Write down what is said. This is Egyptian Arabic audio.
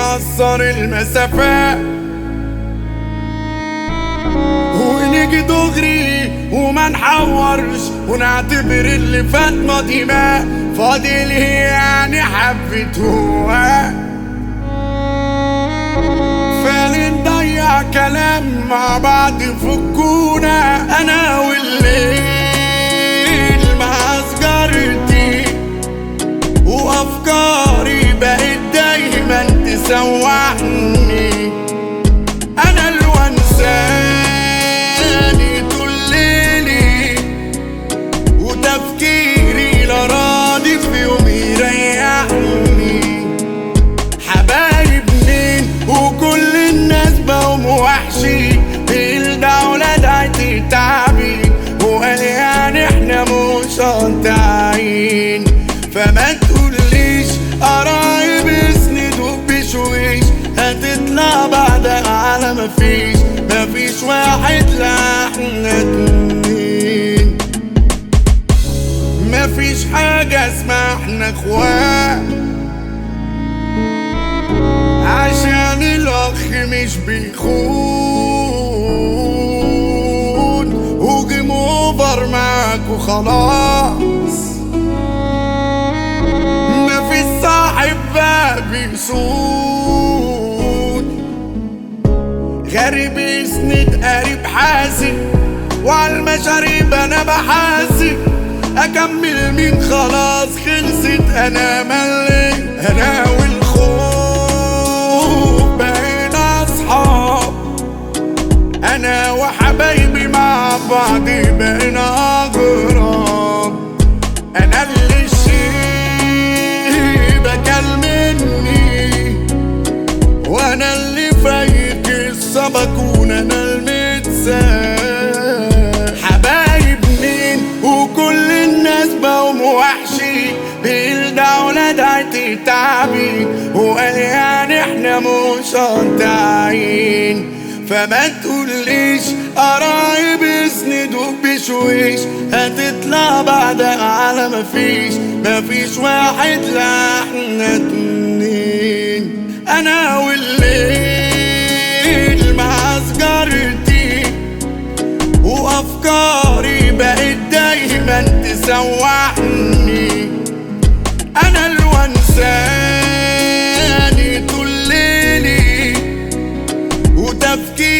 نقصر المسافات ونيجي دغري وما نحورش ونعتبر اللي فات ماضي ما فاضل ايه يعني حبة هو فنضيع كلام مع بعض فكونا انا والليل مع سجارتي وافكاري بقت دايما تسوحني انا الوانساني طول ليلي وتفكيري لا راضي في يوم يريحني حبايب مين وكل الناس بقوا وحشي الدولة دعتي تعبي وقال يعني احنا مش قاطعين فما تقوليش قرايب اسندوا بشويش هتطلع بعدها على مفيش مفيش واحد لا احنا اتنين مفيش حاجة اسمها احنا اخوات عشان الاخ مش بيخون وجيم اوفر معاك وخلاص مفيش صاحب بقى بيسود غريب يسند قريب حاسب وعلى المشاريب انا بحاسب اكمل مين خلاص خلصت انا مليت انا والخوف بقينا اصحاب انا وحبايبي مع بعض بقينا اغراب انا اللي الشيبة كل مني وانا اللي فايق السبكون انا المتساب حبايب مين وكل الناس بقوا وحشي بالدولة دعتي تعبي وقال يعني احنا مش قاطعين فما تقوليش قرايب اسندوا بشويش هتطلع بعدها على مفيش مفيش واحد لا احنا اتنين انا والليل مع سجارتي وافكاري بقت دايما تسوحني انا الوانساني طول ليلي وتفكيري